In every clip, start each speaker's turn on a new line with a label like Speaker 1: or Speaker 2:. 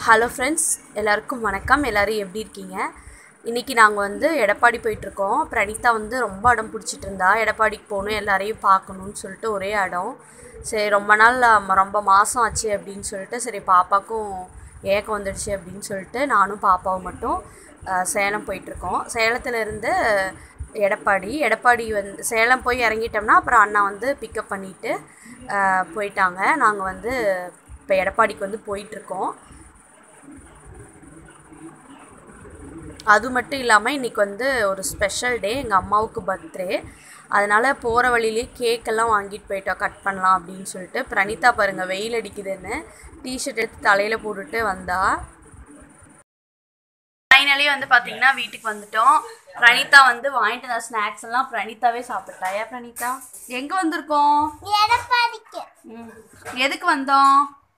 Speaker 1: Hello friends எல்லாருக்கும் வணக்கம் எல்லோரும் எப்படி இருக்கீங்க இன்றைக்கி நாங்கள் வந்து எடப்பாடி போயிட்டுருக்கோம் பிரணீதா வந்து ரொம்ப அடம் பிடிச்சிட்டு இருந்தா எடப்பாடிக்கு போகணும் எல்லாரையும் பார்க்கணுன்னு சொல்லிட்டு ஒரே இடம் சரி ரொம்ப நாள் ம- ரொம்ப மாதம் ஆச்சு அப்படின்னு சொல்லிட்டு சரி பாப்பாக்கும் ஏக்கம் வந்துடுச்சு அப்படின்னு சொல்லிட்டு நானும் பாப்பாவும் மட்டும் அஹ், சேலம் போயிட்டுருக்கோம் சேலத்துலேருந்து எடப்பாடி எடப்பாடி வந்து சேலம் போய் இறங்கிட்டோம்னா அப்புறம் அண்ணா வந்து பிக்கப் பண்ணிவிட்டு போயிட்டாங்க நாங்கள் வந்து இப்போ எடப்பாடிக்கு வந்து போயிட்டுருக்கோம் அது மட்டும் இல்லாமல் இன்றைக்கி வந்து ஒரு ஸ்பெஷல் டே எங்கள் அம்மாவுக்கு பர்த்டே அதனால் போகிற வழியிலே கேக்கெல்லாம் வாங்கிட்டு போயிட்டோம் கட் பண்ணலாம் அப்படின்னு சொல்லிட்டு பிரணீதா பாருங்கள் வெயில் அடிக்குதுன்னு டிஷர்ட் எடுத்து தலையில் போட்டுட்டு வந்தா ஃபைனலி வந்து பார்த்தீங்கன்னா வீட்டுக்கு வந்துட்டோம் பிரணீதா வந்து வாங்கிட்டு வந்த ஸ்நாக்ஸ் எல்லாம் பிரணீதாவே சாப்பிட்டா ஏன் பிரணீதா எங்கே வந்திருக்கோம்
Speaker 2: எடப்பாடிக்கு
Speaker 1: ம். எதுக்கு வந்தோம்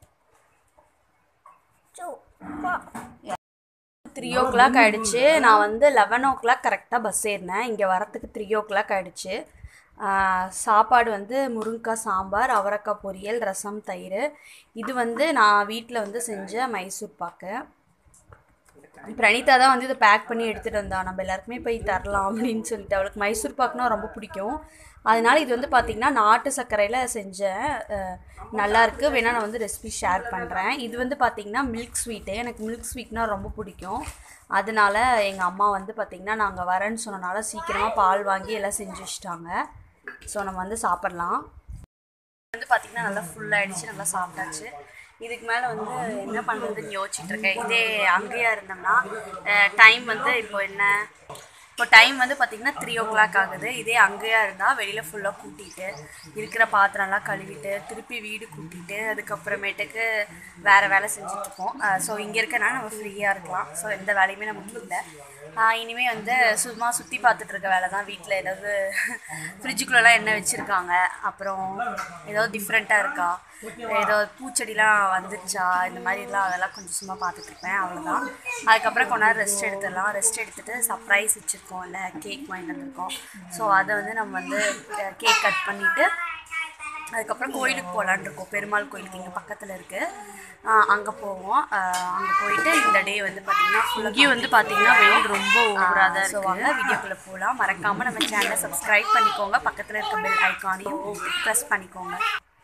Speaker 1: த்ரீ ஓ கிளாக் ஆகிடுச்சு நான் வந்து லெவன் ஓ கிளாக் கரெக்டாக பஸ் ஏறினேன் இங்கே வரத்துக்கு த்ரீ ஓ கிளாக் ஆகிடுச்சு சாப்பாடு வந்து முருங்கைக்காய் சாம்பார் அவரைக்காய் பொரியல் ரசம் தயிர் இது வந்து நான் வீட்டில் வந்து செஞ்ச மைசூர் பாக்கு பிரணீதா தான் வந்து இதை பேக் பண்ணி எடுத்துகிட்டு வந்தா நம்ம எல்லாருக்குமே போய் தரலாம் அப்படின்னு சொல்லிட்டு அவளுக்கு மைசூர் பாக்குனா ரொம்ப பிடிக்கும் அதனால இது வந்து பார்த்திங்கன்னா நாட்டு சர்க்கரையில் செஞ்சேன் அஹ், நல்லா இருக்கு வேணா நான் வந்து ரெசிபி ஷேர் பண்ணுறேன் இது வந்து பார்த்திங்கன்னா மில்க் ஸ்வீட்டு எனக்கு மில்க் ஸ்வீட்னா ரொம்ப பிடிக்கும் அதனால எங்கள் அம்மா வந்து பார்த்திங்கன்னா நாங்கள் வரேன்னு சொன்னனால சீக்கிரமாக பால் வாங்கி எல்லாம் செஞ்சு வச்சிட்டாங்க ஸோ நம்ம வந்து சாப்பிட்லாம் வந்து பார்த்திங்கன்னா நல்லா ஃபுல்லாகிடுச்சு நல்லா சாப்பிட்டாச்சு இதுக்கு மேலே வந்து என்ன பண்ணுறதுன்னு யோசிச்சுட்டு இருக்கேன் இதே அங்கேயா இருந்தோம்னா டைம் வந்து இப்போ என்ன இப்போ டைம் வந்து பார்த்திங்கன்னா த்ரீ ஓ கிளாக் ஆகுது இதே அங்கேயா இருந்தால் வெளியில் ஃபுல்லாக கூட்டிட்டு இருக்கிற பாத்திரம்லாம் கழுவிட்டு திருப்பி வீடு கூட்டிட்டு அதுக்கப்புறமேட்டுக்கு வேறு வேலை செஞ்சுட்ருக்கோம் ஸோ இங்கே இருக்கனால நம்ம ஃப்ரீயாக இருக்கலாம் ஸோ எந்த வேலையுமே நமக்கு இல்லை இனிமேல் வந்து சும்மா சுற்றி பார்த்துட்டு இருக்க வேலை தான் வீட்டில் ஏதாவது ஃப்ரிட்ஜுக்குள்ளெல்லாம் என்ன வச்சுருக்காங்க அப்புறம் ஏதோ டிஃப்ரெண்ட்டாக இருக்கா ஏதோ பூச்செடிலாம் வந்துருச்சா இந்த மாதிரிலாம் அதெல்லாம் கொஞ்சம் சும்மா பார்த்துட்டு இருப்பேன் அவ்வளோதான் அதுக்கப்புறம் கொஞ்ச நேரம் ரெஸ்ட் எடுத்துடலாம் ரெஸ்ட் எடுத்துட்டு சர்ப்ரைஸ் வச்சுருக்கோம் இல்லை கேக் வாங்கிட்டு வந்திருக்கோம் ஸோ அதை வந்து நம்ம வந்து கேக் கட் பண்ணிவிட்டு அதுக்கப்புறம் கோயிலுக்கு போகலான்னு இருக்கோம் பெருமாள் கோயிலுக்கு இங்கே பக்கத்தில் இருக்குது அங்கே போவோம் அங்கே போயிட்டு இந்த டே வந்து பார்த்திங்கன்னா இங்கேயும் வந்து பார்த்திங்கன்னா வெயில் ரொம்ப ஓவராக தான் ஸோ வாங்க வீடியோக்குள்ளே போகலாம் மறக்காமல் நம்ம சேனலை சப்ஸ்கிரைப் பண்ணிக்கோங்க பக்கத்தில் இருக்க பெல் ஐக்கானையும் ப்ரெஸ் பண்ணிக்கோங்க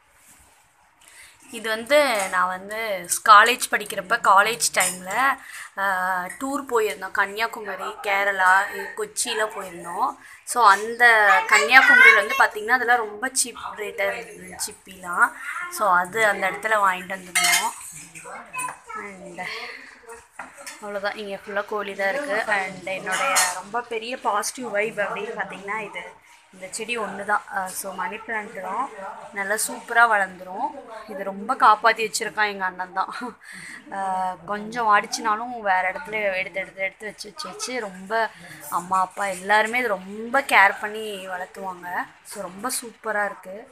Speaker 1: இது வந்து நான் வந்து காலேஜ் படிக்கிறப்ப காலேஜ் டைமில் டூர் போயிருந்தோம் கன்னியாகுமரி கேரளா இ- கொச்சியில் போயிருந்தோம் ஸோ அந்த கன்னியாகுமரியில் வந்து பார்த்திங்கன்னா அதெல்லாம் ரொம்ப சீப் ரேட்டாக இருந்தது சிப்பிலாம் ஸோ அது அந்த இடத்துல வாங்கிட்டு வந்திருந்தோம் அண்ட் அவ்வளோதான் இங்கே ஃபுல்லாக கோழி தான் இருக்குது அண்ட் என்னுடைய ரொம்ப பெரிய பாசிட்டிவ் வைப் அப்படின்னு பார்த்தீங்கன்னா இது இந்த செடி ஒன்று தான் ஸோ மணி பிளான்ட் தான் நல்லா சூப்பராக வளர்ந்துரும் இது ரொம்ப காப்பாற்றி வச்சுருக்கான் எங்கள் அண்ணன் தான் அஹ், கொஞ்சம் வாடிச்சினாலும் வேறு இடத்துல எடுத்து எடுத்து எடுத்து வச்சு வச்சு வச்சு ரொம்ப அம்மா அப்பா எல்லாருமே இது ரொம்ப கேர் பண்ணி வளர்த்துவாங்க ஸோ ரொம்ப சூப்பராக இருக்குது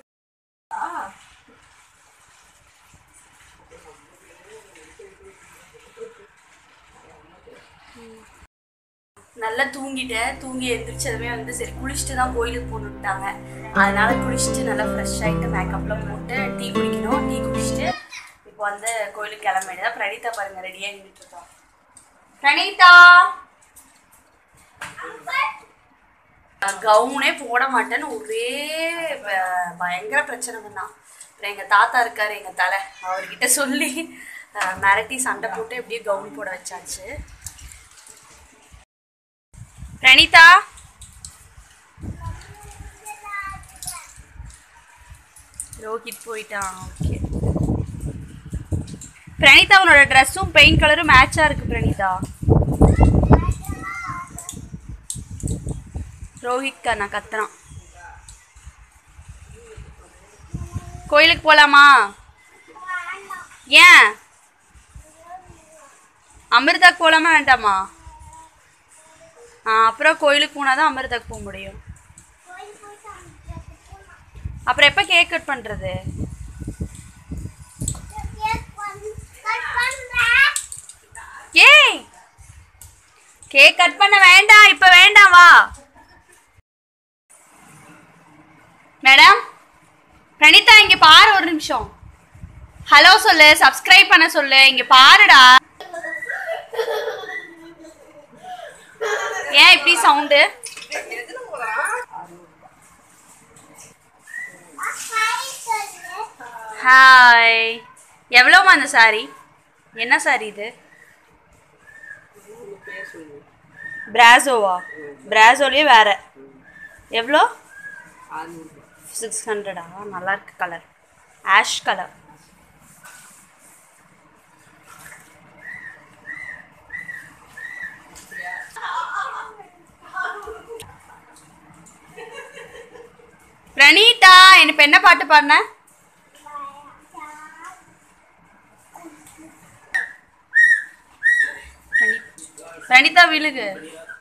Speaker 1: நல்லா தூங்கிட்டேன் தூங்கி எழுந்திரிச்சதுமே வந்து சரி குளிச்சுட்டு தான் கோயிலுக்கு போட்டுட்டாங்க அதனால குளிச்சுட்டு நல்லா ஃப்ரெஷ் ஆகிட்டு மேக்கப்லாம் போட்டு டீ குடிக்கணும் டீ குடிச்சிட்டு இப்போ வந்து கோயிலுக்கு கிளம்ப வேண்டியதா பிரணீதா பாருங்க ரெடியாக நின்றுட்டு இருக்கோம் பிரணீதா கவுனே போட மாட்டேன்னு ஒரே ப- பயங்கர பிரச்சனை பண்ணான் அப்புறம் எங்கள் தாத்தா இருக்காரு எங்கள் தலை அவர்கிட்ட சொல்லி அஹ், மிரட்டி சண்டை போட்டு எப்படியே கவுன் போட வச்சாச்சு பிரணீதா ரோஹித் போயிட்டான் ஓகே பிரணீதா உன்னோட ட்ரெஸ்ஸும் பெயிண்ட் கலரும் மேட்சாக இருக்கு பிரணீதா ரோஹித் கண்ணா கத்துறான் கோயிலுக்கு போலாமா ஏன் அமிர்தாக்கு போலாமா வேண்டாமா ஆ அப்புறம் கோயிலுக்கு போனால் தான் அமிர்தாக்கு போக முடியும் அப்புறம் எப்போ கேக் கட் பண்ணுறது ஏய் கேக் கட் பண்ண வேண்டாம் இப்போ வேண்டாம் வா மேடம் பிரணீதா இங்கே பாரு ஒரு நிமிஷம் ஹலோ சொல்லு சப்ஸ்கிரைப் பண்ண சொல்லு இங்கே பாருடா ஏன் இப்படி சவுண்டு ஹாய் எவ்வளோமா அந்த சாரி என்ன சாரி இது பிராசோவா பிராசோலயே வேற எவ்வளோ சிக்ஸ் ஹண்ட்ரடா நல்லா இருக்கு கலர் ஆஷ் கலர் பிரணீதா எனக்கு என்ன பாட்டு பாடின பிரணீ- பிரணீதா விழுகு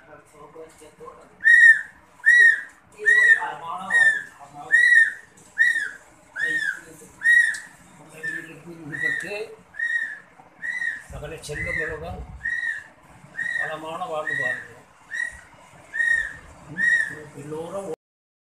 Speaker 2: பெற்று சகல செல்வங்களுடன் வளமான வாழ்வு வாழ்கிறோம் எல்லோரும்